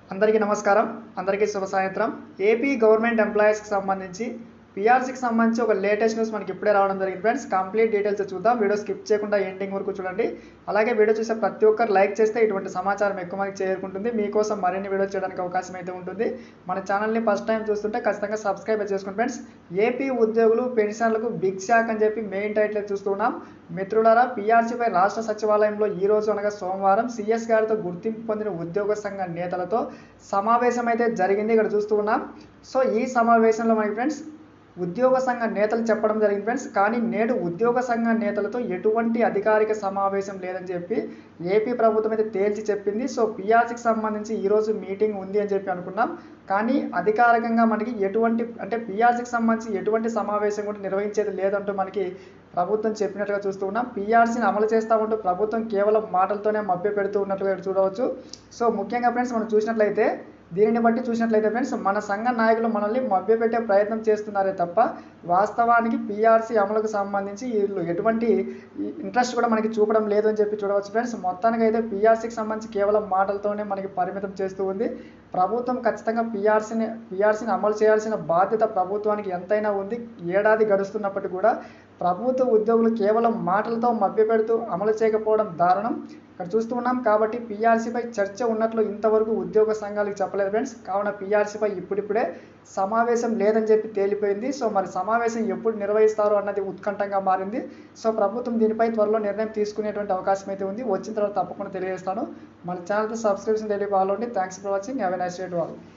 అందరికీ నమస్కారం అందరికీ శుభ సాయంత్రం ఏపీ గవర్నమెంట్ ఎంప్లాయీస్కి సంబంధించి పిఆర్సీకి సంబంధించి ఒక లేటెస్ట్ న్యూస్ మనకి ఇప్పుడే రావడం జరిగింది ఫ్రెండ్స్ కంప్లీట్ డీటెయిల్స్ చూద్దాం వీడియో స్కిప్ చేయకుండా ఎండింగ్ వరకు చూడండి అలాగే వీడియో చూసే ప్రతి ఒక్కరు లైక్ చేస్తే ఇటువంటి సమాచారం ఎక్కువ మందికి చేరుకుంటుంది మీకోసం మరిన్ని వీడియోస్ చేయడానికి అవకాశం అయితే ఉంటుంది మన ఛానల్ని ఫస్ట్ టైం చూస్తుంటే ఖచ్చితంగా సబ్స్క్రైబ్ చేసుకోండి ఫ్రెండ్స్ ఏపీ ఉద్యోగులు పెన్షన్లకు బిగ్ షాక్ అని చెప్పి మెయిన్ టైటిల్ చూస్తున్నాం మిత్రులారా పీఆర్సీపై రాష్ట్ర సచివాలయంలో ఈ రోజు అనగా సోమవారం సీఎస్ గారితో గుర్తింపు పొందిన ఉద్యోగ సంఘ నేతలతో సమావేశం అయితే జరిగింది ఇక్కడ చూస్తూ ఉన్నాం సో ఈ సమావేశంలో మనకి ఫ్రెండ్స్ ఉద్యోగ సంఘ నేతలు చెప్పడం జరిగింది ఫ్రెండ్స్ కానీ నేడు ఉద్యోగ సంఘ నేతలతో ఎటువంటి అధికారిక సమావేశం లేదని చెప్పి ఏపీ ప్రభుత్వం అయితే తేల్చి చెప్పింది సో పిఆర్సీకి సంబంధించి ఈరోజు మీటింగ్ ఉంది అని చెప్పి అనుకున్నాం కానీ అధికారికంగా మనకి ఎటువంటి అంటే పిఆర్సీకి సంబంధించి ఎటువంటి సమావేశం కూడా నిర్వహించేది లేదంటూ మనకి ప్రభుత్వం చెప్పినట్టుగా చూస్తూ ఉన్నాం పీఆర్సీని అమలు చేస్తూ ఉంటూ ప్రభుత్వం కేవలం మాటలతోనే మభ్య పెడుతూ ఉన్నట్లుగా ఇక్కడ చూడవచ్చు సో ముఖ్యంగా ఫ్రెండ్స్ మనం చూసినట్లయితే దీనిని బట్టి చూసినట్లయితే ఫ్రెండ్స్ మన సంఘ నాయకులు మనల్ని మభ్యపెట్టే ప్రయత్నం చేస్తున్నారే తప్ప వాస్తవానికి పీఆర్సీ అమలుకు సంబంధించి వీళ్ళు ఎటువంటి ఇంట్రెస్ట్ కూడా మనకి చూపడం లేదు అని చెప్పి చూడవచ్చు ఫ్రెండ్స్ మొత్తానికి అయితే పీఆర్సీకి సంబంధించి కేవలం మాటలతోనే మనకి పరిమితం చేస్తూ ఉంది ప్రభుత్వం ఖచ్చితంగా పీఆర్సీని పీఆర్సీని అమలు చేయాల్సిన బాధ్యత ప్రభుత్వానికి ఎంతైనా ఉంది ఏడాది గడుస్తున్నప్పటికీ కూడా ప్రభుత్వ ఉద్యోగులు కేవలం మాటలతో మభ్యపెడుతూ అమలు చేయకపోవడం దారుణం ఇక్కడ చూస్తూ ఉన్నాం కాబట్టి పీఆర్సీపై చర్చ ఉన్నట్లు ఇంతవరకు ఉద్యోగ సంఘాలకు చెప్పలేదు ఫ్రెండ్స్ కావున పీఆర్సీపై ఇప్పుడిప్పుడే సమావేశం లేదని చెప్పి తేలిపోయింది సో మరి సమావేశం ఎప్పుడు నిర్వహిస్తారు అన్నది ఉత్కంఠంగా మారింది సో ప్రభుత్వం దీనిపై త్వరలో నిర్ణయం తీసుకునేటువంటి అవకాశం అయితే ఉంది వచ్చిన తర్వాత తప్పకుండా తెలియజేస్తాను మన ఛానల్తో సబ్స్క్రిప్షన్ తెలియ ఫాలో అండి thanks for watching have a nice day to all